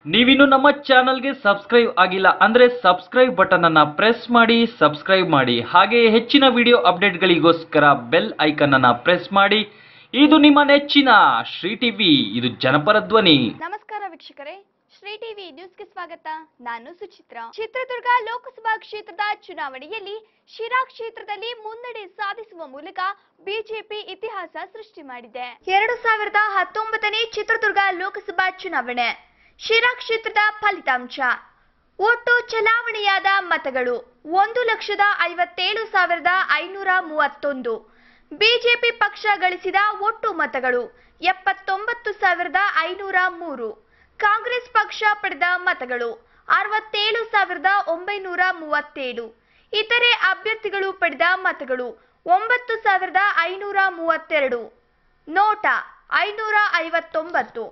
ನೀವಿನ್ನು ನಮ್ಮ ಚಾನಲ್ಗೆ ಸಬ್ಸ್ಕ್ರೈಬ್ ಆಗಿಲ್ಲ ಅಂದ್ರೆ ಸಬ್ಸ್ಕ್ರೈಬ್ ಬಟನ್ ಅನ್ನ ಪ್ರೆಸ್ ಮಾಡಿ ಸಬ್ಸ್ಕ್ರೈಬ್ ಮಾಡಿ ಹಾಗೆ ಹೆಚ್ಚಿನ ವಿಡಿಯೋ ಅಪ್ಡೇಟ್ಗಳಿಗೋಸ್ಕರ ಬೆಲ್ ಐಕನ್ ಅನ್ನ ಪ್ರೆಸ್ ಮಾಡಿ ಇದು ನಿಮ್ಮ ನೆಚ್ಚಿನ ಶ್ರೀ ಟಿವಿ ಇದು ಜನಪರ ಧ್ವನಿ ನಮಸ್ಕಾರ ವೀಕ್ಷಕರೇ ಶ್ರೀ ಟಿವಿ ನ್ಯೂಸ್ಗೆ ಸ್ವಾಗತ ನಾನು ಸುಚಿತ್ರ ಚಿತ್ರದುರ್ಗ ಲೋಕಸಭಾ ಕ್ಷೇತ್ರದ ಚುನಾವಣೆಯಲ್ಲಿ ಶಿರಾ ಕ್ಷೇತ್ರದಲ್ಲಿ ಮುನ್ನಡೆ ಸಾಧಿಸುವ ಮೂಲಕ ಬಿಜೆಪಿ ಇತಿಹಾಸ ಸೃಷ್ಟಿ ಮಾಡಿದೆ ಎರಡು ಸಾವಿರದ ಹತ್ತೊಂಬತ್ತನೇ ಚಿತ್ರದುರ್ಗ ಲೋಕಸಭಾ ಚುನಾವಣೆ ಶಿರಾ ಕ್ಷೇತ್ರದ ಫಲಿತಾಂಶ ಒಟ್ಟು ಚಲಾವಣೆಯಾದ ಮತಗಳು ಒಂದು ಲಕ್ಷದ ಐವತ್ತೇಳು ಸಾವಿರದ ಐನೂರ ಮೂವತ್ತೊಂದು ಬಿಜೆಪಿ ಪಕ್ಷ ಗಳಿಸಿದ ಒಟ್ಟು ಮತಗಳು ಎಪ್ಪತ್ತೊಂಬತ್ತು ಸಾವಿರದ ಐನೂರ ಮೂರು ಕಾಂಗ್ರೆಸ್ ಪಕ್ಷ ಪಡೆದ ಮತಗಳು ಅರವತ್ತೇಳು ಸಾವಿರದ ಒಂಬೈನೂರ ಮೂವತ್ತೇಳು ಇತರೆ ಅಭ್ಯರ್ಥಿಗಳು ಪಡೆದ ಮತಗಳು ಒಂಬತ್ತು ಸಾವಿರದ ಐನೂರ ಮೂವತ್ತೆರಡು ನೋಟ ಐನೂರ ಐವತ್ತೊಂಬತ್ತು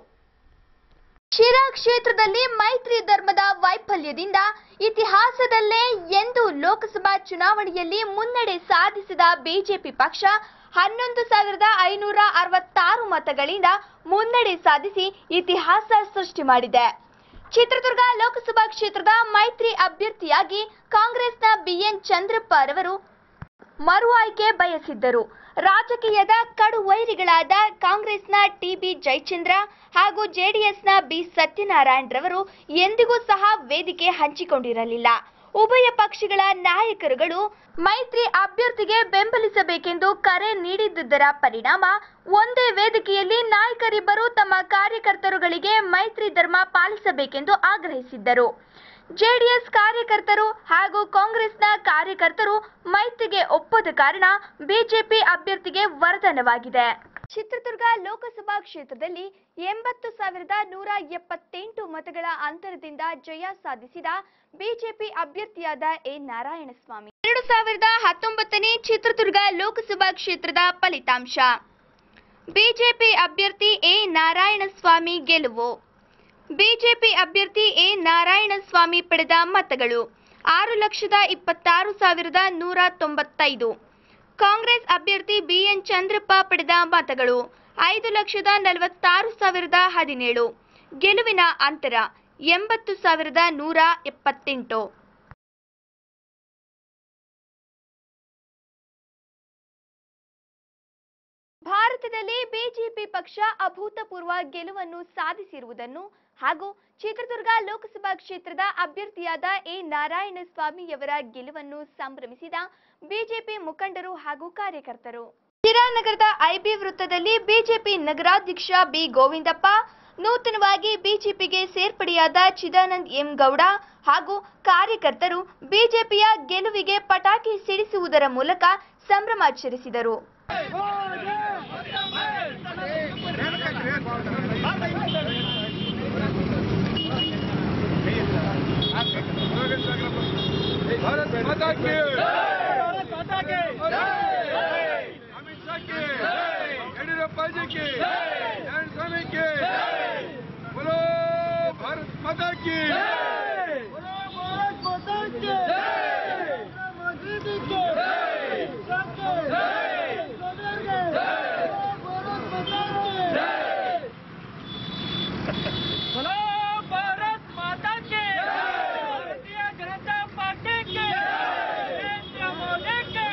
ಶಿರಾ ಕ್ಷೇತ್ರದಲ್ಲಿ ಮೈತ್ರಿ ಧರ್ಮದ ವೈಫಲ್ಯದಿಂದ ಇತಿಹಾಸದಲ್ಲೇ ಎಂದು ಲೋಕಸಭಾ ಚುನಾವಣೆಯಲ್ಲಿ ಮುನ್ನಡೆ ಸಾಧಿಸಿದ ಬಿಜೆಪಿ ಪಕ್ಷ ಹನ್ನೊಂದು ಸಾವಿರದ ಐನೂರ ಅರವತ್ತಾರು ಮತಗಳಿಂದ ಮುನ್ನಡೆ ಸಾಧಿಸಿ ಇತಿಹಾಸ ಸೃಷ್ಟಿ ಮಾಡಿದೆ ಚಿತ್ರದುರ್ಗ ಲೋಕಸಭಾ ಕ್ಷೇತ್ರದ ಮೈತ್ರಿ ಅಭ್ಯರ್ಥಿಯಾಗಿ ಕಾಂಗ್ರೆಸ್ನ ಬಿಎನ್ ಚಂದ್ರಪ್ಪ ರವರು ಮರು ಆಯ್ಕೆ ಬಯಸಿದ್ದರು ರಾಜಕೀಯದ ಕಡು ವೈರಿಗಳಾದ ಕಾಂಗ್ರೆಸ್ನ ಟಿಬಿ ಜಯಚಂದ್ರ ಹಾಗೂ ಜೆಡಿಎಸ್ನ ಬಿ ಸತ್ಯನಾರಾಯಣ್ ರವರು ಎಂದಿಗೂ ಸಹ ವೇದಿಕೆ ಹಂಚಿಕೊಂಡಿರಲಿಲ್ಲ ಉಭಯ ಪಕ್ಷಗಳ ನಾಯಕರುಗಳು ಮೈತ್ರಿ ಅಭ್ಯರ್ಥಿಗೆ ಬೆಂಬಲಿಸಬೇಕೆಂದು ಕರೆ ನೀಡಿದ್ದುದರ ಪರಿಣಾಮ ಒಂದೇ ವೇದಿಕೆಯಲ್ಲಿ ನಾಯಕರಿಬ್ಬರು ತಮ್ಮ ಕಾರ್ಯಕರ್ತರುಗಳಿಗೆ ಮೈತ್ರಿ ಧರ್ಮ ಪಾಲಿಸಬೇಕೆಂದು ಆಗ್ರಹಿಸಿದ್ದರು ಜೆಡಿಎಸ್ ಕಾರ್ಯಕರ್ತರು ಹಾಗೂ ಕಾಂಗ್ರೆಸ್ನ ಕಾರ್ಯಕರ್ತರು ಮೈತ್ರಿಗೆ ಒಪ್ಪದ ಕಾರಣ ಬಿಜೆಪಿ ಅಭ್ಯರ್ಥಿಗೆ ವರದಾನವಾಗಿದೆ ಚಿತ್ರದುರ್ಗ ಲೋಕಸಭಾ ಕ್ಷೇತ್ರದಲ್ಲಿ ಎಂಬತ್ತು ಸಾವಿರದ ನೂರ ಎಪ್ಪತ್ತೆಂಟು ಮತಗಳ ಅಂತರದಿಂದ ಜಯ ಸಾಧಿಸಿದ ಬಿಜೆಪಿ ಅಭ್ಯರ್ಥಿಯಾದ ಎ ನಾರಾಯಣಸ್ವಾಮಿ ಎರಡು ಸಾವಿರದ ಹತ್ತೊಂಬತ್ತನೇ ಚಿತ್ರದುರ್ಗ ಲೋಕಸಭಾ ಕ್ಷೇತ್ರದ ಫಲಿತಾಂಶ ಬಿಜೆಪಿ ಅಭ್ಯರ್ಥಿ ಎ ನಾರಾಯಣಸ್ವಾಮಿ ಗೆಲುವು ಬಿಜೆಪಿ ಅಭ್ಯರ್ಥಿ ಎ ನಾರಾಯಣಸ್ವಾಮಿ ಪಡೆದ ಮತಗಳು ಆರು ಲಕ್ಷದ ಇಪ್ಪತ್ತಾರು ಸಾವಿರದ ನೂರ ತೊಂಬತ್ತೈದು ಕಾಂಗ್ರೆಸ್ ಅಭ್ಯರ್ಥಿ ಬಿಎನ್ ಚಂದ್ರಪ್ಪ ಪಡೆದ ಮತಗಳು ಐದು ಲಕ್ಷದ ನಲವತ್ತಾರು ಸಾವಿರದ ಹದಿನೇಳು ಗೆಲುವಿನ ಅಂತರ ಎಂಬತ್ತು ಸಾವಿರದ ನೂರ ಎಪ್ಪತ್ತೆಂಟು ಭಾರತದಲ್ಲಿ ಬಿಜೆಪಿ ಪಕ್ಷ ಅಭೂತಪೂರ್ವ ಗೆಲುವನ್ನು ಸಾಧಿಸಿರುವುದನ್ನು ಹಾಗೂ ಚಿತ್ರದುರ್ಗ ಲೋಕಸಭಾ ಕ್ಷೇತ್ರದ ಅಭ್ಯರ್ಥಿಯಾದ ಎ ನಾರಾಯಣಸ್ವಾಮಿಯವರ ಗೆಲುವನ್ನು ಸಂಭ್ರಮಿಸಿದ ಬಿಜೆಪಿ ಮುಖಂಡರು ಹಾಗೂ ಕಾರ್ಯಕರ್ತರು ಶಿರಾನಗರದ ಐಬಿ ವೃತ್ತದಲ್ಲಿ ಬಿಜೆಪಿ ನಗರಾಧ್ಯಕ್ಷ ಬಿ ಗೋವಿಂದಪ್ಪ ನೂತನವಾಗಿ ಬಿಜೆಪಿಗೆ ಸೇರ್ಪಡೆಯಾದ ಚಿದಾನಂದ್ ಎಂ ಗೌಡ ಹಾಗೂ ಕಾರ್ಯಕರ್ತರು ಬಿಜೆಪಿಯ ಗೆಲುವಿಗೆ ಪಟಾಕಿ ಸಿಡಿಸುವುದರ ಮೂಲಕ ಸಂಭ್ರಮಾಚರಿಸಿದರು भारत माता की भारत माता की अमित शाह की येडियुरप्पा जी की नारायण स्वामी की बोलो भारत माता की बोलो भारत माता की मोदी जी की भारत माता की बोलो भारत माता की भारतीय जनता पार्टी की नरेंद्र मोदी की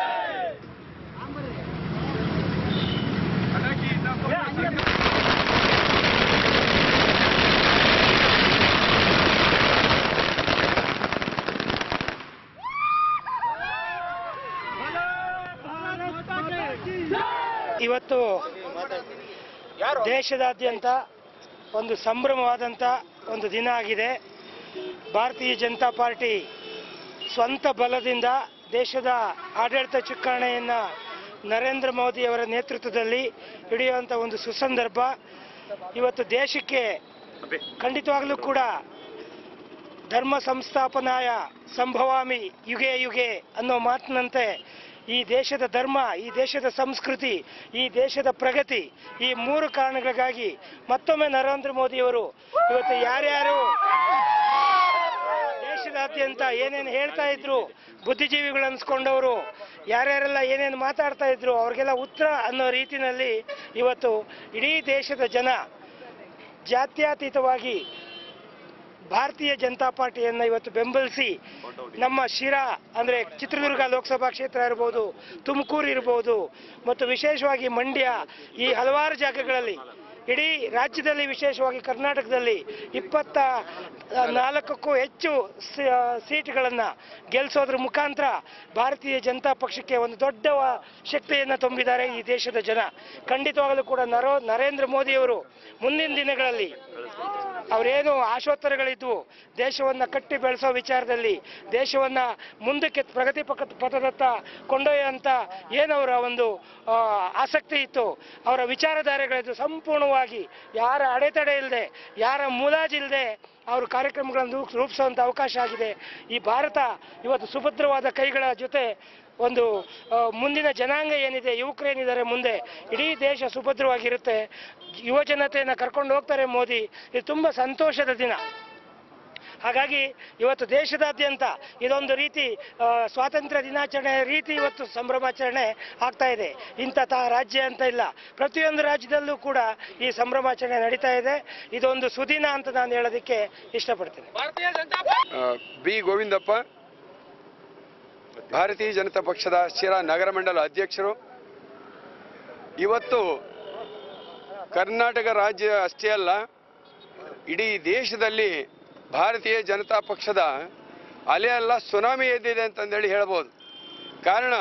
ಇವತ್ತು ದೇಶದಾದ್ಯಂತ ಒಂದು ಸಂಭ್ರಮವಾದಂಥ ಒಂದು ದಿನ ಆಗಿದೆ ಭಾರತೀಯ ಜನತಾ ಪಾರ್ಟಿ ಸ್ವಂತ ಬಲದಿಂದ ದೇಶದ ಆಡಳಿತ ಚುಕ್ಕಾಣಿಯನ್ನು ನರೇಂದ್ರ ಮೋದಿಯವರ ನೇತೃತ್ವದಲ್ಲಿ ಹಿಡಿಯುವಂಥ ಒಂದು ಸುಸಂದರ್ಭ ಇವತ್ತು ದೇಶಕ್ಕೆ ಖಂಡಿತವಾಗಲೂ ಕೂಡ ಧರ್ಮ ಸಂಸ್ಥಾಪನಾಯ ಸಂಭವಾಮಿ ಯುಗೆ ಯುಗೆ ಅನ್ನೋ ಮಾತಿನಂತೆ ಈ ದೇಶದ ಧರ್ಮ ಈ ದೇಶದ ಸಂಸ್ಕೃತಿ ಈ ದೇಶದ ಪ್ರಗತಿ ಈ ಮೂರು ಕಾರಣಗಳಿಗಾಗಿ ಮತ್ತೊಮ್ಮೆ ನರೇಂದ್ರ ಮೋದಿಯವರು ಇವತ್ತು ಯಾರ್ಯಾರು ದೇಶದಾದ್ಯಂತ ಏನೇನು ಹೇಳ್ತಾ ಇದ್ರು ಬುದ್ಧಿಜೀವಿಗಳು ಅನ್ಸ್ಕೊಂಡವರು ಯಾರ್ಯಾರೆಲ್ಲ ಏನೇನು ಮಾತಾಡ್ತಾ ಇದ್ರು ಅವ್ರಿಗೆಲ್ಲ ಉತ್ತರ ಅನ್ನೋ ರೀತಿನಲ್ಲಿ ಇವತ್ತು ಇಡೀ ದೇಶದ ಜನ ಜಾತ್ಯತೀತವಾಗಿ ಭಾರತೀಯ ಜನತಾ ಪಾರ್ಟಿಯನ್ನು ಇವತ್ತು ಬೆಂಬಲಿಸಿ ನಮ್ಮ ಶಿರಾ ಅಂದರೆ ಚಿತ್ರದುರ್ಗ ಲೋಕಸಭಾ ಕ್ಷೇತ್ರ ಇರ್ಬೋದು ತುಮಕೂರು ಇರ್ಬೋದು ಮತ್ತು ವಿಶೇಷವಾಗಿ ಮಂಡ್ಯ ಈ ಹಲವಾರು ಜಾಗಗಳಲ್ಲಿ ಇಡೀ ರಾಜ್ಯದಲ್ಲಿ ವಿಶೇಷವಾಗಿ ಕರ್ನಾಟಕದಲ್ಲಿ ಇಪ್ಪತ್ತ ನಾಲ್ಕಕ್ಕೂ ಹೆಚ್ಚು ಸೀಟ್ಗಳನ್ನು ಗೆಲ್ಲಿಸೋದ್ರ ಮುಖಾಂತರ ಭಾರತೀಯ ಜನತಾ ಪಕ್ಷಕ್ಕೆ ಒಂದು ದೊಡ್ಡ ವ- ಶಕ್ತಿಯನ್ನು ತುಂಬಿದ್ದಾರೆ ಈ ದೇಶದ ಜನ ಖಂಡಿತವಾಗಲೂ ಕೂಡ ನರೋ ನರೇಂದ್ರ ಮೋದಿಯವರು ಮುಂದಿನ ದಿನಗಳಲ್ಲಿ ಅವರೇನು ಆಶೋತ್ತರಗಳಿದ್ವು ದೇಶವನ್ನು ಕಟ್ಟಿ ಬೆಳೆಸೋ ವಿಚಾರದಲ್ಲಿ ದೇಶವನ್ನು ಮುಂದಕ್ಕೆ ಪ್ರಗತಿ ಪಕ್ಕ ಪಥದತ್ತ ಕೊಂಡೊಯ್ಯುವಂಥ ಏನವರ ಒಂದು ಆ, ಆಸಕ್ತಿ ಇತ್ತು ಅವರ ವಿಚಾರಧಾರೆಗಳಿದ್ದು ಸಂಪೂರ್ಣವಾಗಿ ಯಾರ ಅಡೆತಡೆ ಇಲ್ಲದೆ ಯಾರ ಮುಲಾಜಿಲ್ಲದೆ ಅವರು ಕಾರ್ಯಕ್ರಮಗಳನ್ನು ರೂಪ್- ರೂಪಿಸುವಂಥ ಅವಕಾಶ ಆಗಿದೆ ಈ ಭಾರತ ಇವತ್ತು ಸುಭದ್ರವಾದ ಕೈಗಳ ಜೊತೆ ಒಂದು ಆ, ಮುಂದಿನ ಜನಾಂಗ ಏನಿದೆ ಯುವಕರೇನಿದ್ದಾರೆ ಮುಂದೆ ಇಡೀ ದೇಶ ಸುಭದ್ರವಾಗಿರುತ್ತೆ ಯುವ ಜನತೆಯನ್ನು ಕರ್ಕೊಂಡು ಹೋಗ್ತಾರೆ ಮೋದಿ ಇದು ತುಂಬ ಸಂತೋಷದ ದಿನ ಹಾಗಾಗಿ ಇವತ್ತು ದೇಶದಾದ್ಯಂತ ಇದೊಂದು ರೀತಿ ಆ, ಸ್ವಾತಂತ್ರ್ಯ ದಿನಾಚರಣೆ ರೀತಿ ಇವತ್ತು ಸಂಭ್ರಮಾಚರಣೆ ಆಗ್ತಾ ಇದೆ ಇಂಥ ತಾ ರಾಜ್ಯ ಅಂತ ಇಲ್ಲ ಪ್ರತಿಯೊಂದು ರಾಜ್ಯದಲ್ಲೂ ಕೂಡ ಈ ಸಂಭ್ರಮಾಚರಣೆ ನಡೀತಾ ಇದೆ ಇದೊಂದು ಸುದಿನ ಅಂತ ನಾನು ಹೇಳೋದಕ್ಕೆ ಇಷ್ಟಪಡ್ತೀನಿ ಬಿ ಗೋವಿಂದಪ್ಪ ಭಾರತೀಯ ಜನತಾ ಪಕ್ಷದ ಶಿರಾ ನಗರ ಮಂಡಲ ಅಧ್ಯಕ್ಷರು ಇವತ್ತು ಕರ್ನಾಟಕ ರಾಜ್ಯ ಅಷ್ಟೇ ಅಲ್ಲ ಇಡೀ ದೇಶದಲ್ಲಿ ಭಾರತೀಯ ಜನತಾ ಪಕ್ಷದ ಅಲೆ ಅಲ್ಲ ಸುನಾಮಿ ಎದ್ದಿದೆ ಅಂತಂದೇಳಿ ಹೇಳ್ಬೋದು ಕಾರಣ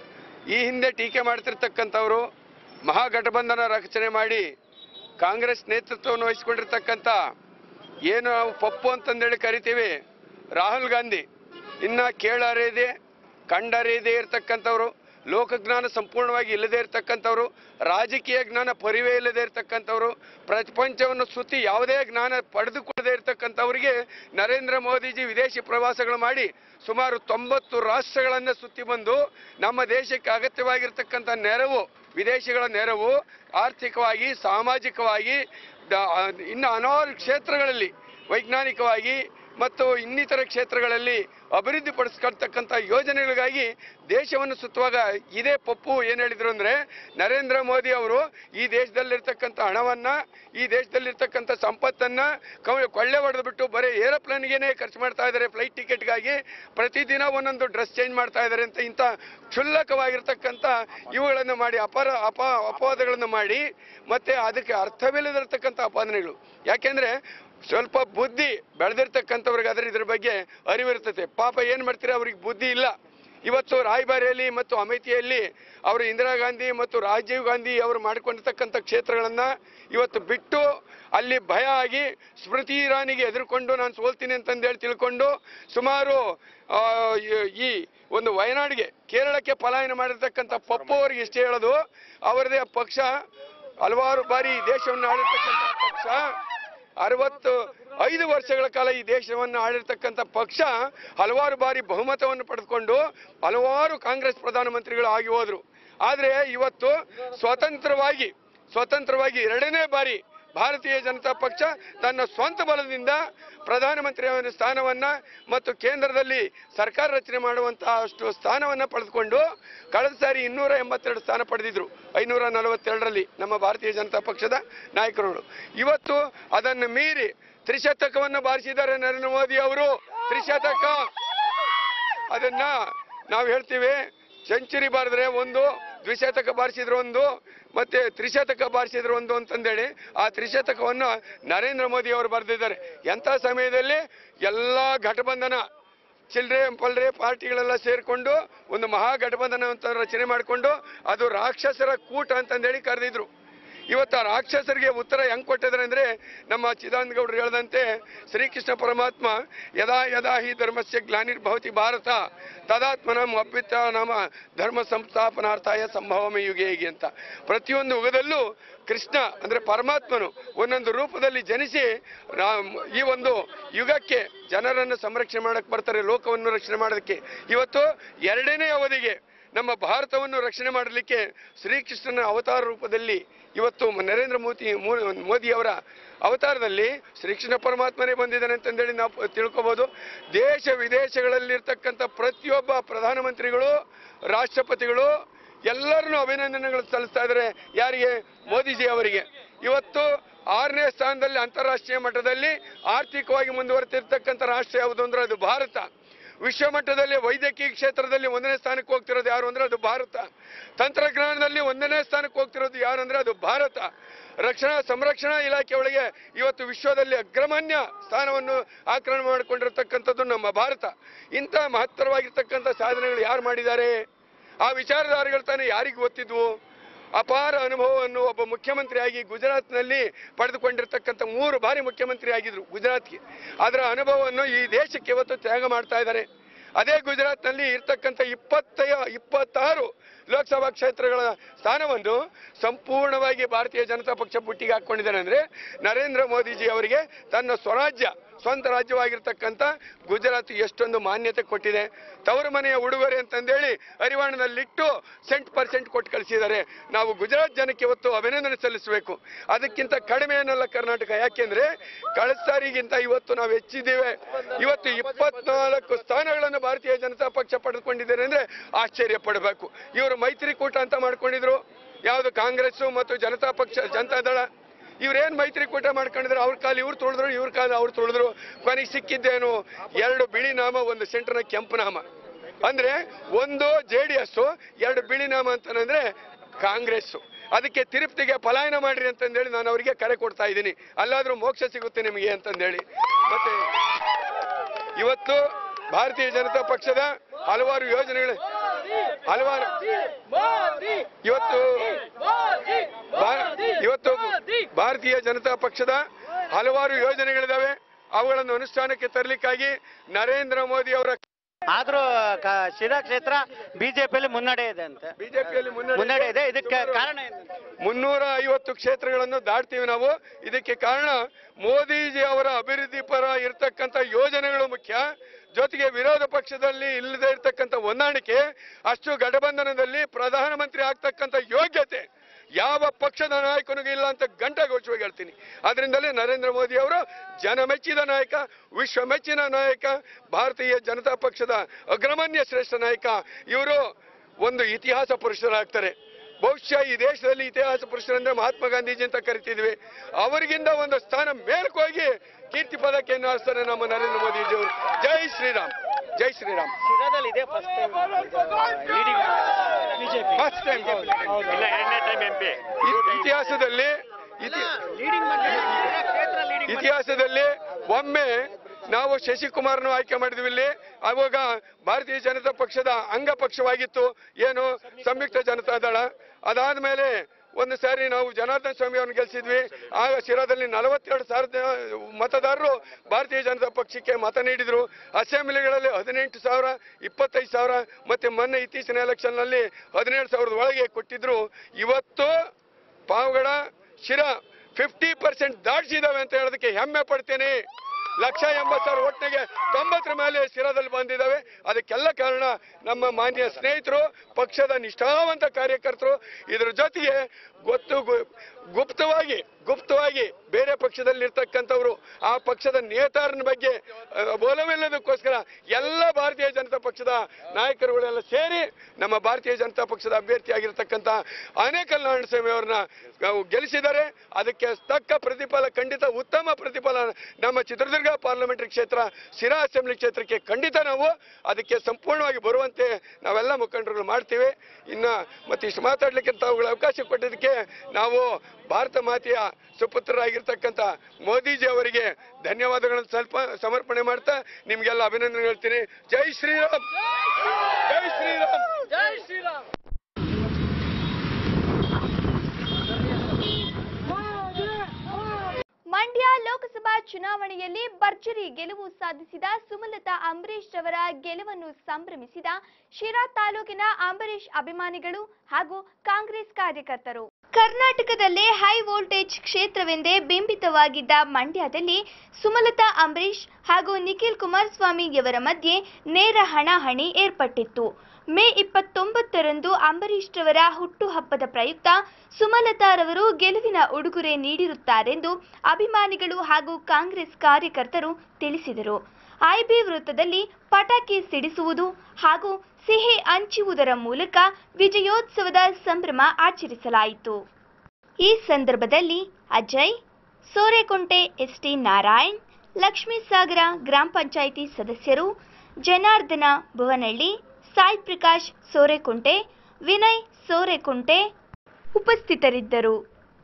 ಈ ಹಿಂದೆ ಟೀಕೆ ಮಾಡ್ತಿರ್ತಕ್ಕಂಥವರು ಮಹಾಗಠಬಂಧನ ರಚನೆ ಮಾಡಿ ಕಾಂಗ್ರೆಸ್ ನೇತೃತ್ವವನ್ನು ವಹಿಸಿಕೊಂಡಿರ್ತಕ್ಕಂಥ ಏನು ನಾವು ಪಪ್ಪು ಅಂತಂದೇಳಿ ಕರಿತೀವಿ ರಾಹುಲ್ ಗಾಂಧಿ ಇನ್ನ ಕೇಳರಿಯದೆ ಕಂಡರಿಯದೆ ಇರತಕ್ಕಂಥವ್ರು ಲೋಕಜ್ಞಾನ ಸಂಪೂರ್ಣವಾಗಿ ಇಲ್ಲದೆ ಇರತಕ್ಕಂಥವ್ರು ರಾಜಕೀಯ ಜ್ಞಾನ ಪರಿವೇ ಇಲ್ಲದೆ ಇರತಕ್ಕಂಥವ್ರು ಪ್ರಪಂಚವನ್ನು ಸುತ್ತಿ ಯಾವುದೇ ಜ್ಞಾನ ಪಡೆದುಕೊಳ್ಳದೆ ಇರತಕ್ಕಂಥವ್ರಿಗೆ ನರೇಂದ್ರ ಮೋದಿಜಿ ವಿದೇಶಿ ಪ್ರವಾಸಗಳು ಮಾಡಿ ಸುಮಾರು ತೊಂಬತ್ತು ರಾಷ್ಟ್ರಗಳನ್ನು ಸುತ್ತಿ ಬಂದು ನಮ್ಮ ದೇಶಕ್ಕೆ ಅಗತ್ಯವಾಗಿರ್ತಕ್ಕಂಥ ನೆರವು ವಿದೇಶಿಗಳ ನೆರವು ಆರ್ಥಿಕವಾಗಿ ಸಾಮಾಜಿಕವಾಗಿ ದ- ಇನ್ನು ಹಲವಾರು ಕ್ಷೇತ್ರಗಳಲ್ಲಿ ವೈಜ್ಞಾನಿಕವಾಗಿ ಮತ್ತು ಇನ್ನಿತರ ಕ್ಷೇತ್ರಗಳಲ್ಲಿ ಅಭಿವೃದ್ಧಿ ಪಡಿಸ್ಕೊಳ್ತಕ್ಕಂಥ ಯೋಜನೆಗಳಿಗಾಗಿ ದೇಶವನ್ನು ಸುತ್ತುವಾಗ ಇದೇ ಪಪ್ಪು ಏನು ಹೇಳಿದ್ರು ಅಂದರೆ ನರೇಂದ್ರ ಮೋದಿ ಅವರು ಈ ದೇಶದಲ್ಲಿರ್ತಕ್ಕಂಥ ಹಣವನ್ನ ಈ ದೇಶದಲ್ಲಿರ್ತಕ್ಕಂಥ ಸಂಪತ್ತನ್ನ ಕ- ಕೊಳ್ಳೆ ಹೊಡೆದು ಬಿಟ್ಟು ಬರೀ ಏರೋಪ್ಲೇನ್ಗೇನೆ ಖರ್ಚು ಮಾಡ್ತಾ ಇದ್ದಾರೆ ಫ್ಲೈಟ್ ಟಿಕೆಟ್ಗಾಗಿ ಪ್ರತಿದಿನ ಒಂದೊಂದು ಡ್ರೆಸ್ ಚೇಂಜ್ ಮಾಡ್ತಾ ಇದ್ದಾರೆ ಅಂತ ಇಂಥ ಕ್ಷುಲ್ಲಕವಾಗಿರ್ತಕ್ಕಂಥ ಇವುಗಳನ್ನು ಮಾಡಿ ಅಪರ ಅಪ ಅಪವಾದಗಳನ್ನು ಮಾಡಿ ಮತ್ತೆ ಅದಕ್ಕೆ ಅರ್ಥವಿಲ್ಲದಿರ್ತಕ್ಕಂಥ ಅಪಾದನೆಗಳು ಯಾಕೆಂದ್ರೆ ಸ್ವಲ್ಪ ಬುದ್ಧಿ ಬೆಳೆದಿರ್ತಕ್ಕಂಥವ್ರಿಗೆ ಅದರ ಇದ್ರ ಬಗ್ಗೆ ಅರಿವಿರ್ತದೆ ಪಾಪ ಏನು ಮಾಡ್ತೀರಾ ಅವ್ರಿಗೆ ಬುದ್ಧಿ ಇಲ್ಲ ಇವತ್ತು ರಾಯಬಾರಿಯಲ್ಲಿ ಮತ್ತು ಅಮೇಥಿಯಲ್ಲಿ ಅವರು ಇಂದಿರಾ ಗಾಂಧಿ ಮತ್ತು ರಾಜೀವ್ ಗಾಂಧಿ ಅವರು ಮಾಡಿಕೊಂಡಿರ್ತಕ್ಕಂಥ ಕ್ಷೇತ್ರಗಳನ್ನು ಇವತ್ತು ಬಿಟ್ಟು ಅಲ್ಲಿ ಭಯ ಆಗಿ ಸ್ಮೃತಿ ಇರಾನಿಗೆ ಎದುರುಕೊಂಡು ನಾನು ಸೋಲ್ತೀನಿ ಅಂತಂದೇಳಿ ತಿಳ್ಕೊಂಡು ಸುಮಾರು ಆ, ಈ- ಈ ಒಂದು ವಯನಾಡಿಗೆ ಕೇರಳಕ್ಕೆ ಪಲಾಯನ ಮಾಡಿರ್ತಕ್ಕಂಥ ಪಪ್ಪು ಅವರಿಗೆ ಇಷ್ಟೇ ಹೇಳೋದು ಅವರದೇ ಪಕ್ಷ ಹಲವಾರು ಬಾರಿ ಈ ದೇಶವನ್ನು ಆಳಿರ್ತಕ್ಕಂಥ ಪಕ್ಷ ಅರವತ್ತು ಐದು ವರ್ಷಗಳ ಕಾಲ ಈ ದೇಶವನ್ನು ಆಳಿರ್ತಕ್ಕಂಥ ಪಕ್ಷ ಹಲವಾರು ಬಾರಿ ಬಹುಮತವನ್ನು ಪಡೆದುಕೊಂಡು ಹಲವಾರು ಕಾಂಗ್ರೆಸ್ ಪ್ರಧಾನಮಂತ್ರಿಗಳು ಆಗಿ ಹೋದ್ರು ಆದರೆ ಇವತ್ತು ಸ್ವತಂತ್ರವಾಗಿ ಸ್ವತಂತ್ರವಾಗಿ ಎರಡನೇ ಬಾರಿ ಭಾರತೀಯ ಜನತಾ ಪಕ್ಷ ತನ್ನ ಸ್ವಂತ ಬಲದಿಂದ ಪ್ರಧಾನಮಂತ್ರಿ ಸ್ಥಾನವನ್ನ ಮತ್ತು ಕೇಂದ್ರದಲ್ಲಿ ಸರ್ಕಾರ ರಚನೆ ಮಾಡುವಂತಹ ಅಷ್ಟು ಸ್ಥಾನವನ್ನ ಪಡೆದುಕೊಂಡು ಕಳೆದ ಸಾರಿ ಇನ್ನೂರ ಎಂಬತ್ತೆರಡು ಸ್ಥಾನ ಪಡೆದಿದ್ರು ಐನೂರ ನಲವತ್ತೆರಡರಲ್ಲಿ ನಮ್ಮ ಭಾರತೀಯ ಜನತಾ ಪಕ್ಷದ ನಾಯಕರುಗಳು ಇವತ್ತು ಅದನ್ನು ಮೀರಿ ತ್ರಿಶತಕವನ್ನು ಬಾರಿಸಿದ್ದಾರೆ ನರೇಂದ್ರ ಮೋದಿ ಅವರು ತ್ರಿಶತಕ ಅದನ್ನ ನಾವು ಹೇಳ್ತೀವಿ ಸೆಂಚುರಿ ಬಾರಿದ್ರೆ ಒಂದು ದ್ವಿಶತಕ ಬಾರಿಸಿದ್ರು ಒಂದು ಮತ್ತೆ ತ್ರಿಶತಕ ಬಾರಿಸಿದ್ರು ಒಂದು ಅಂತಂದೇಳಿ ಆ ತ್ರಿಶತಕವನ್ನು ನರೇಂದ್ರ ಮೋದಿ ಅವರು ಬರೆದಿದ್ದಾರೆ ಎಂಥ ಸಮಯದಲ್ಲಿ ಎಲ್ಲ ಘಟಬಂಧನ ಚಿಲ್ಲರೆ ಪಲ್ರೆ ಪಾರ್ಟಿಗಳೆಲ್ಲ ಸೇರಿಕೊಂಡು ಒಂದು ಮಹಾಗಠಬಂಧನ ಅಂತ ರಚನೆ ಮಾಡಿಕೊಂಡು ಅದು ರಾಕ್ಷಸರ ಕೂಟ ಅಂತಂದೇಳಿ ಕರೆದಿದ್ರು ಇವತ್ತು ಆ ರಾಕ್ಷಸರಿಗೆ ಉತ್ತರ ಹೆಂಗ್ ಕೊಟ್ಟಿದ್ದಾರೆ ಅಂದ್ರೆ ನಮ್ಮ ಚಿದಾನಂದ ಗೌಡರು ಹೇಳದಂತೆ ಶ್ರೀಕೃಷ್ಣ ಪರಮಾತ್ಮ ಯದಾ ಯದಾ ಹಿ ಧರ್ಮಸ್ಯ ಗ್ಲಾನಿರ್ಭವತಿ ಭಾರತ ತದಾತ್ಮನ ಅಭ್ಯುತ್ತ ನಾಮ ಧರ್ಮ ಸಂಸ್ಥಾಪನಾರ್ಥಾಯ ಸಂಭವಮಿ ಯುಗೆ ಹೀಗೆ ಅಂತ ಪ್ರತಿಯೊಂದು ಯುಗದಲ್ಲೂ ಕೃಷ್ಣ ಅಂದ್ರೆ ಪರಮಾತ್ಮನು ಒಂದೊಂದು ರೂಪದಲ್ಲಿ ಜನಿಸಿ ರಾಮ್- ಈ ಒಂದು ಯುಗಕ್ಕೆ ಜನರನ್ನು ಸಂರಕ್ಷಣೆ ಮಾಡಕ್ಕೆ ಬರ್ತಾರೆ ಲೋಕವನ್ನು ರಕ್ಷಣೆ ಮಾಡೋದಕ್ಕೆ ಇವತ್ತು ಎರಡನೇ ಅವಧಿಗೆ ನಮ್ಮ ಭಾರತವನ್ನು ರಕ್ಷಣೆ ಮಾಡಲಿಕ್ಕೆ ಶ್ರೀಕೃಷ್ಣನ ಅವತಾರ ರೂಪದಲ್ಲಿ ಇವತ್ತು ಮ- ನರೇಂದ್ರ ಮೋದಿ ಮೋ- ಮೋದಿಯವರ ಅವತಾರದಲ್ಲಿ ಶ್ರೀಕೃಷ್ಣ ಪರಮಾತ್ಮನೇ ಬಂದಿದ್ದಾನೆ ಅಂತಂದೇಳಿ ನಾವು ತಿಳ್ಕೊಬೋದು ದೇಶ ವಿದೇಶಗಳಲ್ಲಿರ್ತಕ್ಕಂಥ ಪ್ರತಿಯೊಬ್ಬ ಪ್ರಧಾನಮಂತ್ರಿಗಳು ರಾಷ್ಟ್ರಪತಿಗಳು ಎಲ್ಲರನ್ನೂ ಅಭಿನಂದನೆಗಳು ಸಲ್ಲಿಸ್ತಾ ಇದ್ದಾರೆ ಯಾರಿಗೆ ಮೋದಿಜಿ ಅವರಿಗೆ ಇವತ್ತು ಆರನೇ ಸ್ಥಾನದಲ್ಲಿ ಅಂತಾರಾಷ್ಟ್ರೀಯ ಮಟ್ಟದಲ್ಲಿ ಆರ್ಥಿಕವಾಗಿ ಮುಂದುವರೆತಿರ್ತಕ್ಕಂಥ ರಾಷ್ಟ್ರ ಯಾವುದು ಅಂದ್ರೆ ಅದು ಭಾರತ ವಿಶ್ವ ಮಟ್ಟದಲ್ಲಿ ವೈದ್ಯಕೀಯ ಕ್ಷೇತ್ರದಲ್ಲಿ ಒಂದನೇ ಸ್ಥಾನಕ್ಕೆ ಹೋಗ್ತಿರೋದು ಯಾರು ಅಂದ್ರೆ ಅದು ಭಾರತ ತಂತ್ರಜ್ಞಾನದಲ್ಲಿ ಒಂದನೇ ಸ್ಥಾನಕ್ಕೆ ಹೋಗ್ತಿರೋದು ಯಾರು ಅಂದ್ರೆ ಅದು ಭಾರತ ರಕ್ಷಣಾ ಸಂರಕ್ಷಣಾ ಇಲಾಖೆ ಒಳಗೆ ಇವತ್ತು ವಿಶ್ವದಲ್ಲಿ ಅಗ್ರಮಾನ್ಯ ಸ್ಥಾನವನ್ನು ಆಕ್ರಮಣ ಮಾಡಿಕೊಂಡಿರ್ತಕ್ಕಂಥದ್ದು ನಮ್ಮ ಭಾರತ ಇಂಥ ಮಹತ್ತರವಾಗಿರ್ತಕ್ಕಂಥ ಸಾಧನೆಗಳು ಯಾರು ಮಾಡಿದ್ದಾರೆ ಆ ವಿಚಾರಧಾರೆಗಳು ತಾನೇ ಯಾರಿಗೆ ಗೊತ್ತಿದ್ವು ಅಪಾರ ಅನುಭವವನ್ನು ಒಬ್ಬ ಮುಖ್ಯಮಂತ್ರಿಯಾಗಿ ಗುಜರಾತ್ನಲ್ಲಿ ಪಡೆದುಕೊಂಡಿರ್ತಕ್ಕಂಥ ಮೂರು ಬಾರಿ ಮುಖ್ಯಮಂತ್ರಿ ಆಗಿದ್ರು ಗುಜರಾತ್ಗೆ ಅದರ ಅನುಭವವನ್ನು ಈ ದೇಶಕ್ಕೆ ಇವತ್ತು ತ್ಯಾಗ ಮಾಡ್ತಾ ಇದ್ದಾರೆ ಅದೇ ಗುಜರಾತ್ನಲ್ಲಿ ಇರ್ತಕ್ಕಂಥ ಇಪ್ಪತ್ತ ಇಪ್ಪತ್ತಾರು ಲೋಕಸಭಾ ಕ್ಷೇತ್ರಗಳ ಸ್ಥಾನವನ್ನು ಸಂಪೂರ್ಣವಾಗಿ ಭಾರತೀಯ ಜನತಾ ಪಕ್ಷ ಬುಟ್ಟಿಗೆ ಹಾಕೊಂಡಿದ್ದಾರೆ ಅಂದ್ರೆ ನರೇಂದ್ರ ಮೋದಿಜಿ ಅವರಿಗೆ ತನ್ನ ಸ್ವರಾಜ್ಯ ಸ್ವಂತ ರಾಜ್ಯವಾಗಿರ್ತಕ್ಕಂಥ ಗುಜರಾತ್ ಎಷ್ಟೊಂದು ಮಾನ್ಯತೆ ಕೊಟ್ಟಿದೆ ತವರು ಮನೆಯ ಉಡುಗೊರೆ ಅಂತಂದೇಳಿ ಹರಿವಾಣದಲ್ಲಿಟ್ಟು ಸೆಂಟ್ ಪರ್ಸೆಂಟ್ ಕೊಟ್ಟು ಕಳಿಸಿದ್ದಾರೆ ನಾವು ಗುಜರಾತ್ ಜನಕ್ಕೆ ಇವತ್ತು ಅಭಿನಂದನೆ ಸಲ್ಲಿಸಬೇಕು ಅದಕ್ಕಿಂತ ಕಡಿಮೆ ಏನಲ್ಲ ಕರ್ನಾಟಕ ಯಾಕೆಂದ್ರೆ ಕಳೆದ ಸಾರಿಗಿಂತ ಇವತ್ತು ನಾವು ಹೆಚ್ಚಿದ್ದೇವೆ ಇವತ್ತು ಇಪ್ಪತ್ನಾಲ್ಕು ಸ್ಥಾನಗಳನ್ನು ಭಾರತೀಯ ಜನತಾ ಪಕ್ಷ ಪಡೆದುಕೊಂಡಿದ್ದಾರೆ ಅಂದ್ರೆ ಆಶ್ಚರ್ಯ ಪಡಬೇಕು ಇವರು ಮೈತ್ರಿಕೂಟ ಅಂತ ಮಾಡ್ಕೊಂಡಿದ್ರು ಯಾವುದು ಕಾಂಗ್ರೆಸ್ ಮತ್ತು ಜನತಾ ಪಕ್ಷ ಜನತಾ ದಳ ಇವ್ರೇನ್ ಮೈತ್ರಿಕೂಟ ಮಾಡ್ಕೊಂಡಿದ್ರು ಅವ್ರ ಕಾಲ ಇವ್ರು ತುಳಿದ್ರು ಇವ್ರ ಕಾಲ ಅವ್ರು ತುಳಿದ್ರು ಕೊನೆಗೆ ಸಿಕ್ಕಿದ್ದೇನು ಎರಡು ಬಿಳಿ ನಾಮ ಒಂದು ಸೆಂಟರ್ನ ಕೆಂಪು ನಾಮ ಅಂದ್ರೆ ಒಂದು ಜೆ ಡಿ ಎಸ್ ಎರಡು ಬಿಳಿ ನಾಮ ಅಂತಂದ್ರೆ ಕಾಂಗ್ರೆಸ್ ಅದಕ್ಕೆ ತಿರುಪ್ತಿಗೆ ಪಲಾಯನ ಮಾಡ್ರಿ ಅಂತಂದೇಳಿ ನಾನು ಅವರಿಗೆ ಕರೆ ಕೊಡ್ತಾ ಇದ್ದೀನಿ ಅಲ್ಲಾದ್ರೂ ಮೋಕ್ಷ ಸಿಗುತ್ತೆ ನಿಮಗೆ ಅಂತಂದೇಳಿ ಮತ್ತೆ ಇವತ್ತು ಭಾರತೀಯ ಜನತಾ ಪಕ್ಷದ ಹಲವಾರು ಯೋಜನೆಗಳು ಹಲವಾರು ಇವತ್ತು ಭಾ- ಇವತ್ತು ಭಾರತೀಯ ಜನತಾ ಪಕ್ಷದ ಹಲವಾರು ಯೋಜನೆಗಳಿದಾವೆ ಅವುಗಳನ್ನು ಅನುಷ್ಠಾನಕ್ಕೆ ತರಲಿಕ್ಕಾಗಿ ನರೇಂದ್ರ ಮೋದಿ ಅವರ ಆದ್ರೂ ಕ- ಶಿರಾ ಕ್ಷೇತ್ರ ಬಿಜೆಪಿಯಲ್ಲಿ ಮುನ್ನಡೆ ಇದೆ ಅಂತೆ ಬಿಜೆಪಿಯಲ್ಲಿ ಮುನ್ನಡೆ ಇದೆ ಇದಕ್ಕೆ ಕಾರಣ ಏನು ಮುನ್ನೂರ ಐವತ್ತು ಕ್ಷೇತ್ರಗಳನ್ನು ದಾಟ್ತೀವಿ ನಾವು ಇದಕ್ಕೆ ಕಾರಣ ಮೋದಿಜಿ ಅವರ ಅಭಿವೃದ್ಧಿ ಪರ ಇರ್ತಕ್ಕಂಥ ಯೋಜನೆಗಳು ಮುಖ್ಯ ಜೊತೆಗೆ ವಿರೋಧ ಪಕ್ಷದಲ್ಲಿ ಇಲ್ಲದೆ ಇರ್ತಕ್ಕಂಥ ಹೊಂದಾಣಿಕೆ ಅಷ್ಟು ಗಠಬಂಧನದಲ್ಲಿ ಪ್ರಧಾನಮಂತ್ರಿ ಆಗ್ತಕ್ಕಂಥ ಯೋಗ್ಯತೆ ಯಾವ ಪಕ್ಷದ ನಾಯಕನಿಗೂ ಇಲ್ಲ ಅಂತ ಗಂಟೆಗೋಚವಾಗಿ ಹೇಳ್ತೀನಿ ಅದರಿಂದಲೇ ನರೇಂದ್ರ ಮೋದಿ ಅವರು ಜನ ಮೆಚ್ಚಿದ ನಾಯಕ ವಿಶ್ವ ಮೆಚ್ಚಿನ ನಾಯಕ ಭಾರತೀಯ ಜನತಾ ಪಕ್ಷದ ಅಗ್ರಮಾನ್ಯ ಶ್ರೇಷ್ಠ ನಾಯಕ ಇವರು ಒಂದು ಇತಿಹಾಸ ಪುರುಷರಾಗ್ತಾರೆ ಬಹುಶಃ ಈ ದೇಶದಲ್ಲಿ ಇತಿಹಾಸ ಪುರುಷರಂದ್ರೆ ಮಹಾತ್ಮ ಗಾಂಧೀಜಿ ಅಂತ ಕರಿತಿದ್ವಿ ಅವರಿಗಿಂತ ಒಂದು ಸ್ಥಾನ ಮೇಲಕ್ಕೆ ಹೋಗಿ ಕೀರ್ತಿ ಪದಕೆಯನ್ನು ಹಾರಿಸ್ತಾರೆ ನಮ್ಮ ನರೇಂದ್ರ ಮೋದಿಜಿ ಅವರು ಜೈ ಶ್ರೀರಾಮ್ ಜೈ ಶ್ರೀರಾಮ್ ಶಿರಾದಲ್ಲಿ ಇದೆ first time leading BJP first time ಇಲ್ಲ ಎರಡನೇ ಟೈಮ್ ಎಂ ಪಿ ಇತಿಹಾಸದಲ್ಲಿ ಇತಿ- ಲೀಡಿಂಗ್ ಕ್ಷೇತ್ರ ಲೀಡಿಂಗ್ ಇತಿಹಾಸದಲ್ಲಿ ಒಮ್ಮೆ ನಾವು ಶಶಿಕುಮಾರ್ನು ಆಯ್ಕೆ ಮಾಡಿದ್ವಿ ಇಲ್ಲಿ ಅವಾಗ ಭಾರತೀಯ ಜನತಾ ಪಕ್ಷದ ಅಂಗ ಪಕ್ಷವಾಗಿತ್ತು ಏನು ಸಂಯುಕ್ತ ಜನತಾ ದಳ ಅದಾದ್ಮೇಲೆ ಒಂದು ಸಾರಿ ನಾವು ಜನಾರ್ದನ್ ಸ್ವಾಮಿ ಅವ್ರನ್ನ ಗೆಲ್ಸಿದ್ವಿ ಆಗ ಶಿರಾದಲ್ಲಿ ನಲವತ್ತೆರಡು ಸಾವಿರದ ಮತದಾರರು ಭಾರತೀಯ ಜನತಾ ಪಕ್ಷಕ್ಕೆ ಮತ ನೀಡಿದ್ರು ಅಸೆಂಬ್ಲಿಗಳಲ್ಲಿ ಹದಿನೆಂಟು ಸಾವಿರ ಇಪ್ಪತ್ತೈದು ಸಾವಿರ ಮತ್ತೆ ಮೊನ್ನೆ ಇತ್ತೀಚಿನ ಎಲೆಕ್ಷನ್ ನಲ್ಲಿ ಹದಿನೇಳು ಸಾವಿರದ ಒಳಗೆ ಕೊಟ್ಟಿದ್ರು ಇವತ್ತು ಪಾವಗಡ ಶಿರಾ ಫಿಫ್ಟಿ ಪರ್ಸೆಂಟ್ ದಾಟಿಸಿದಾವೆ ಅಂತ ಹೇಳೋದಕ್ಕೆ ಹೆಮ್ಮೆ ಪಡ್ತೇನೆ ಲಕ್ಷ ಎಂಬತ್ತು ಸಾವಿರ ಒಟ್ಟಿಗೆ ತೊಂಬತ್ತರ ಮೇಲೆ ಶಿರಾದಲ್ಲಿ ಬಂದಿದ್ದಾವೆ ಅದಕ್ಕೆಲ್ಲ ಕಾರಣ ನಮ್ಮ ಮಾನ್ಯ ಸ್ನೇಹಿತರು ಪಕ್ಷದ ನಿಷ್ಠಾವಂತ ಕಾರ್ಯಕರ್ತರು ಇದರ ಜೊತೆಗೆ ಗೊತ್ತು ಗು- ಗುಪ್ತವಾಗಿ ಗುಪ್ತವಾಗಿ ಬೇರೆ ಪಕ್ಷದಲ್ಲಿ ಇರ್ತಕ್ಕಂಥವ್ರು ಆ ಪಕ್ಷದ ನೇತಾರನ ಬಗ್ಗೆ ಅಹ್, ಒಲವಿಲ್ಲದಕ್ಕೋಸ್ಕರ ಎಲ್ಲ ಭಾರತೀಯ ಜನತಾ ಪಕ್ಷದ ನಾಯಕರುಗಳೆಲ್ಲ ಸೇರಿ ನಮ್ಮ ಭಾರತೀಯ ಜನತಾ ಪಕ್ಷದ ಅಭ್ಯರ್ಥಿಯಾಗಿರ್ತಕ್ಕಂಥ ಆನೇಕಲ್ ನಾರಾಯಣಸ್ವಾಮಿ ಅವ್ರನ್ನ ನಾವು ಗೆಲ್ಲಿಸಿದ್ದಾರೆ ಅದಕ್ಕೆ ತಕ್ಕ ಪ್ರತಿಫಲ ಖಂಡಿತ ಉತ್ತಮ ಪ್ರತಿಫಲ ನಮ್ಮ ಚಿತ್ರದುರ್ಗ ಪಾರ್ಲಿಮೆಂಟರಿ ಕ್ಷೇತ್ರ ಸಿರಾ ಅಸೆಂಬ್ಲಿ ಕ್ಷೇತ್ರಕ್ಕೆ ಖಂಡಿತ ನಾವು ಅದಕ್ಕೆ ಸಂಪೂರ್ಣವಾಗಿ ಬರುವಂತೆ ನಾವೆಲ್ಲ ಮುಖಂಡರುಗಳು ಮಾಡ್ತೀವಿ ಇನ್ನ ಮತ್ತಿಷ್ಟು ಮಾತಾಡ್ಲಿಕ್ಕೆ ತಾವುಗಳು ಅವಕಾಶ ಕೊಟ್ಟಿದ್ದಕ್ಕೆ ನಾವು ಭಾರತ ಮಾತೆಯ ಸುಪುತ್ರರಾಗಿರ್ತಕ್ಕಂಥ ಮೋದಿಜಿ ಅವರಿಗೆ ಧನ್ಯವಾದಗಳನ್ನು ಸ್ವಲ್ಪ ಸಮರ್ಪಣೆ ಮಾಡ್ತಾ ನಿಮ್ಗೆಲ್ಲ ಅಭಿನಂದನೆ ಹೇಳ್ತೀನಿ ಜೈ ಶ್ರೀರಾಮ್ ಜೈ ಶ್ರೀರಾಮ್ ಜೈ ಶ್ರೀರಾಮ್ ಮಂಡ್ಯ ಲೋಕಸಭಾ ಚುನಾವಣೆಯಲ್ಲಿ ಭರ್ಜರಿ ಗೆಲುವು ಸಾಧಿಸಿದ ಸುಮಲತಾ ಅಂಬರೀಶ್ ರವರ ಗೆಲುವನ್ನು ಸಂಭ್ರಮಿಸಿದ ಶಿರಾ ತಾಲೂಕಿನ ಅಂಬರೀಶ್ ಅಭಿಮಾನಿಗಳು ಹಾಗೂ ಕಾಂಗ್ರೆಸ್ ಕಾರ್ಯಕರ್ತರು ಕರ್ನಾಟಕದಲ್ಲೇ ಹೈ ವೋಲ್ಟೇಜ್ ಕ್ಷೇತ್ರವೆಂದೇ ಬಿಂಬಿತವಾಗಿದ್ದ ಮಂಡ್ಯದಲ್ಲಿ ಸುಮಲತಾ ಅಂಬರೀಶ್ ಹಾಗೂ ನಿಖಿಲ್ ಕುಮಾರಸ್ವಾಮಿಯವರ ಮಧ್ಯೆ ನೇರ ಹಣಾಹಣಿ ಏರ್ಪಟ್ಟಿತ್ತು ಮೇ ಇಪ್ಪತ್ತೊಂಬತ್ತರಂದು ಅಂಬರೀಶ್ ರವರ ಹುಟ್ಟುಹಬ್ಬದ ಪ್ರಯುಕ್ತ ಸುಮಲತಾರವರು ಗೆಲುವಿನ ಉಡುಗೊರೆ ನೀಡಿರುತ್ತಾರೆಂದು ಅಭಿಮಾನಿಗಳು ಹಾಗೂ ಕಾಂಗ್ರೆಸ್ ಕಾರ್ಯಕರ್ತರು ತಿಳಿಸಿದರು ಐಬಿ ವೃತ್ತದಲ್ಲಿ ಪಟಾಕಿ ಸಿಡಿಸುವುದು ಹಾಗೂ ಸಿಹಿ ಹಂಚುವುದರ ಮೂಲಕ ವಿಜಯೋತ್ಸವದ ಸಂಭ್ರಮ ಆಚರಿಸಲಾಯಿತು ಈ ಸಂದರ್ಭದಲ್ಲಿ ಅಜಯ್ ಸೋರೆಕುಂಟೆ ಎಸ್ಟಿ ನಾರಾಯಣ್ ಲಕ್ಷ್ಮೀಸಾಗರ ಗ್ರಾಮ ಪಂಚಾಯಿತಿ ಸದಸ್ಯರು ಜನಾರ್ದನ ಭುವನಹಳ್ಳಿ ಸಾಯಿ ಪ್ರಕಾಶ್ ಸೋರೆಕುಂಟೆ ವಿನಯ್ ಸೋರೆಕುಂಟೆ ಉಪಸ್ಥಿತರಿದ್ದರು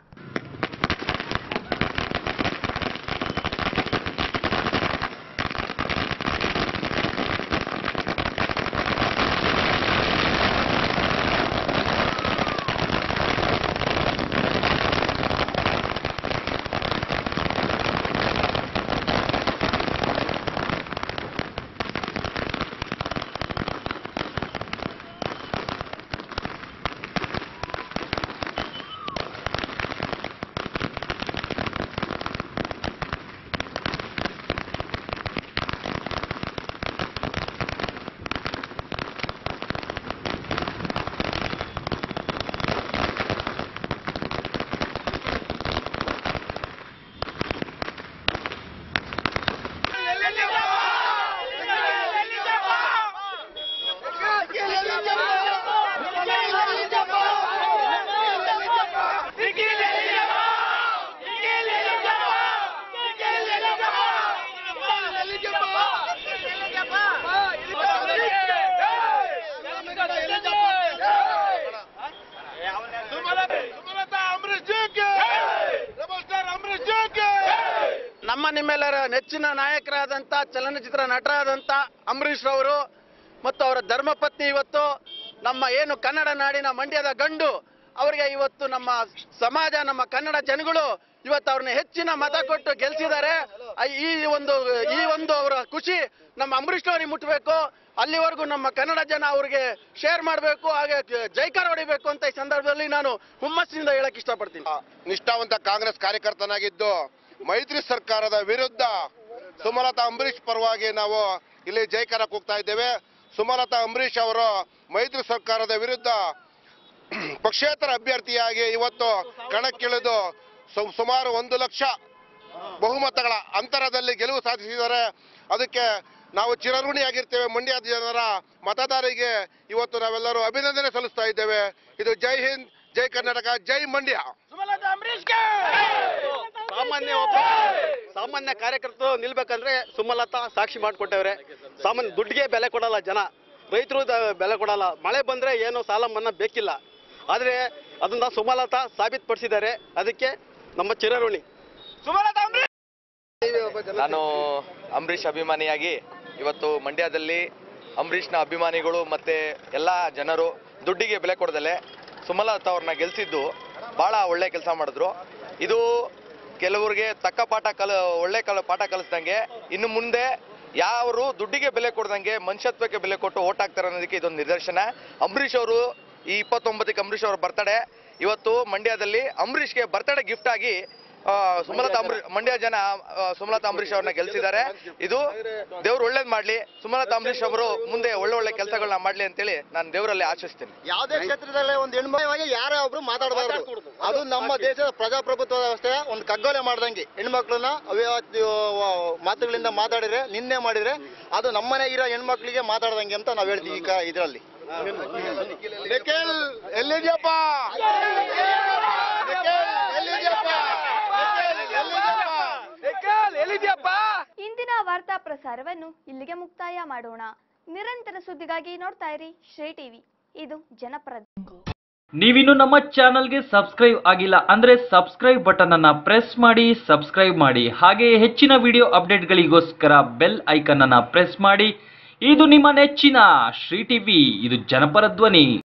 ನಮ್ಮ ನಿಮ್ಮೆಲ್ಲರ ನೆಚ್ಚಿನ ನಾಯಕರಾದಂಥ ಚಲನಚಿತ್ರ ನಟರಾದಂಥ ಅಂಬರೀಷ್ ರವರು ಮತ್ತು ಅವರ ಧರ್ಮಪತ್ನಿ ಇವತ್ತು ನಮ್ಮ ಏನು ಕನ್ನಡ ನಾಡಿನ ಮಂಡ್ಯದ ಗಂಡು ಅವರಿಗೆ ಇವತ್ತು ನಮ್ಮ ಸಮಾಜ ನಮ್ಮ ಕನ್ನಡ ಜನಗಳು ಇವತ್ತು ಅವ್ರನ್ನ ಹೆಚ್ಚಿನ ಮತ ಕೊಟ್ಟು ಗೆಲ್ಸಿದ್ದಾರೆ ಆ, ಈ ಒಂದು ಈ ಒಂದು ಅವರ ಖುಷಿ ನಮ್ಮ ಅಂಬರೀಷ್ ಅವರಿಗೆ ಮುಟ್ಟಬೇಕು ಅಲ್ಲಿವರೆಗೂ ನಮ್ಮ ಕನ್ನಡ ಜನ ಅವ್ರಿಗೆ ಶೇರ್ ಮಾಡಬೇಕು ಹಾಗೆ ಜೈಕಾರ ಹೊಡಿಬೇಕು ಅಂತ ಈ ಸಂದರ್ಭದಲ್ಲಿ ನಾನು ಹುಮ್ಮಸ್ಸಿನಿಂದ ಹೇಳಕ್ ಇಷ್ಟಪಡ್ತೀನಿ ನಿಷ್ಠಾವಂತ ಕಾಂಗ್ರೆಸ್ ಕಾರ್ಯಕರ್ತನಾಗಿದ್ದು ಮೈತ್ರಿ ಸರ್ಕಾರದ ವಿರುದ್ಧ ಸುಮಲತಾ ಅಂಬರೀಷ್ ಪರವಾಗಿ ನಾವು ಇಲ್ಲಿ ಜೈಕಾರ ಕೂಗ್ತಾ ಇದ್ದೇವೆ ಸುಮಲತಾ ಅಂಬರೀಷ್ ಅವರು ಮೈತ್ರಿ ಸರ್ಕಾರದ ವಿರುದ್ಧ ಪಕ್ಷೇತರ ಅಭ್ಯರ್ಥಿಯಾಗಿ ಇವತ್ತು ಕಣಕ್ಕಿಳಿದು ಸು- ಸುಮಾರು ಒಂದು ಲಕ್ಷ ಬಹುಮತಗಳ ಅಂತರದಲ್ಲಿ ಗೆಲುವು ಸಾಧಿಸಿದ್ದಾರೆ ಅದಕ್ಕೆ ನಾವು ಚಿರಋಣಿಯಾಗಿರ್ತೇವೆ ಮಂಡ್ಯ ಜನರ ಮತದಾರರಿಗೆ ಇವತ್ತು ನಾವೆಲ್ಲರೂ ಅಭಿನಂದನೆ ಸಲ್ಲಿಸ್ತಾ ಇದ್ದೇವೆ ಇದು ಜೈ ಹಿಂದ್ ಜೈ ಕರ್ನಾಟಕ ಜೈ ಮಂಡ್ಯ ಸಾಮಾನ್ಯ ಒಬ್ಬ ಸಾಮಾನ್ಯ ಕಾರ್ಯಕರ್ತರು ನಿಲ್ಬೇಕಂದ್ರೆ ಸುಮಲತಾ ಸಾಕ್ಷಿ ಮಾಡಿಕೊಟ್ಟವ್ರೆ ಸಾಮಾನ್ಯ ದುಡ್ಡಿಗೆ ಬೆಲೆ ಕೊಡಲ್ಲ ಜನ ರೈತರು ದ- ಬೆಲೆ ಕೊಡಲ್ಲ ಮಳೆ ಬಂದ್ರೆ ಏನು ಸಾಲ ಮನ್ನಾ ಬೇಕಿಲ್ಲ ಆದ್ರೆ ಅದನ್ನ ಸುಮಲತಾ ಸಾಬೀತುಪಡಿಸಿದ್ದಾರೆ ಅದಕ್ಕೆ ನಮ್ಮ ಚಿರಋಣಿ ನಾನು ಅಂಬರೀಷ್ ಅಭಿಮಾನಿಯಾಗಿ ಇವತ್ತು ಮಂಡ್ಯದಲ್ಲಿ ಅಂಬರೀಷ್ನ ಅಭಿಮಾನಿಗಳು ಮತ್ತೆ ಎಲ್ಲ ಜನರು ದುಡ್ಡಿಗೆ ಬೆಲೆ ಕೊಡದಲೆ ಸುಮಲತಾ ಅವ್ರನ್ನ ಗೆಲ್ಸಿದ್ದು ಭಾಳ ಒಳ್ಳೆ ಕೆಲಸ ಮಾಡಿದ್ರು ಇದು ಕೆಲವರಿಗೆ ತಕ್ಕ ಪಾಠ ಕಲ ಒಳ್ಳೆ ಕಲ ಪಾಠ ಕಲಿಸ್ದಂಗೆ ಇನ್ನು ಮುಂದೆ ಯಾರು ದುಡ್ಡಿಗೆ ಬೆಲೆ ಕೊಡ್ದಂಗೆ ಮನುಷ್ಯತ್ವಕ್ಕೆ ಬೆಲೆ ಕೊಟ್ಟು ಓಟ್ ಹಾಕ್ತಾರೆ ಅನ್ನೋದಕ್ಕೆ ಇದೊಂದು ನಿದರ್ಶನ ಅಂಬರೀಷ್ ಅವರು ಈ ಇಪ್ಪತ್ತೊಂಬತ್ತಕ್ಕೆ ಅಂಬರೀಷ್ ಅವ್ರ ಬರ್ತಡೇ ಇವತ್ತು ಮಂಡ್ಯದಲ್ಲಿ ಅಂಬರೀಷ್ಗೆ ಬರ್ತಡೇ ಗಿಫ್ಟ್ ಆಗಿ ಆ, ಸುಮಲತಾ ಅಂಬರೀಷ್ ಮಂಡ್ಯ ಜನ ಆ, ಸುಮಲತಾ ಅಂಬರೀಷ್ ಅವ್ರನ್ನ ಗೆಲ್ಸಿದ್ದಾರೆ ಇದು ದೇವ್ರು ಒಳ್ಳೇದ್ ಮಾಡ್ಲಿ ಸುಮಲತಾ ಅಂಬರೀಷ್ ಅವರು ಮುಂದೆ ಒಳ್ಳೆ ಒಳ್ಳೆ ಕೆಲಸಗಳನ್ನ ಮಾಡ್ಲಿ ಅಂತೇಳಿ ನಾನು ದೇವರಲ್ಲಿ ಆಶಿಸ್ತೀನಿ ಯಾವುದೇ ಕ್ಷೇತ್ರದಲ್ಲಿ ಒಂದು ಹೆಣ್ಮವಾಗಿ ಯಾರೇ ಒಬ್ರು ಮಾತಾಡಬಾರ್ದು ಅದು ನಮ್ಮ ದೇಶದ ಪ್ರಜಾಪ್ರಭುತ್ವ ವ್ಯವಸ್ಥೆಯ ಒಂದು ಕಗ್ಗೊಲೆ ಮಾಡ್ದಂಗೆ ಹೆಣ್ಮಕ್ಳನ್ನ ಅವ್ಯವತ್ತು ಮಾತುಗಳಿಂದ ಮಾತಾಡಿದ್ರೆ ನಿನ್ನೆ ಮಾಡಿದ್ರೆ ಅದು ನಮ್ಮನೆ ಇರೋ ಹೆಣ್ಮಕ್ಳಿಗೆ ಮಾತಾಡ್ದಂಗೆ ಅಂತ ನಾವ್ ಹೇಳ್ತೀವಿ ಈಗ ಇದರಲ್ಲಿ ನಿಖಿಲ್ ಎಲ್ಲಿದ್ಯಪ್ಪ ನಿಖಿಲ್ ಎಲ್ಲಿದ್ಯಪ್ಪ ನಿಖಿಲ್ ಎಲ್ಲಿದ್ಯಪ್ಪ ಇಂದಿನ ವಾರ್ತಾ ಪ್ರಸಾರವನ್ನು ಇಲ್ಲಿಗೆ ಮುಕ್ತಾಯ ಮಾಡೋಣ ನಿರಂತರ ಸುದ್ದಿಗಾಗಿ ನೋಡ್ತಾ ಇರಿ ಶ್ರೀ ಟಿವಿ ಇದು ಜನಪರ ನೀವಿನ್ನು ನಮ್ಮ ಚಾನಲ್ಗೆ ಸಬ್ಸ್ಕ್ರೈಬ್ ಆಗಿಲ್ಲ ಅಂದ್ರೆ ಸಬ್ಸ್ಕ್ರೈಬ್ ಬಟನ್ ಅನ್ನ ಪ್ರೆಸ್ ಮಾಡಿ ಸಬ್ಸ್ಕ್ರೈಬ್ ಮಾಡಿ ಹಾಗೆ ಹೆಚ್ಚಿನ ವಿಡಿಯೋ ಅಪ್ಡೇಟ್ಗಳಿಗೋಸ್ಕರ ಬೆಲ್ ಐಕನ್ ಅನ್ನ ಪ್ರೆಸ್ ಮಾಡಿ ಇದು ನಿಮ್ಮ ನೆಚ್ಚಿನ ಶ್ರೀ ಟಿವಿ ಇದು ಜನಪರ ಧ್ವನಿ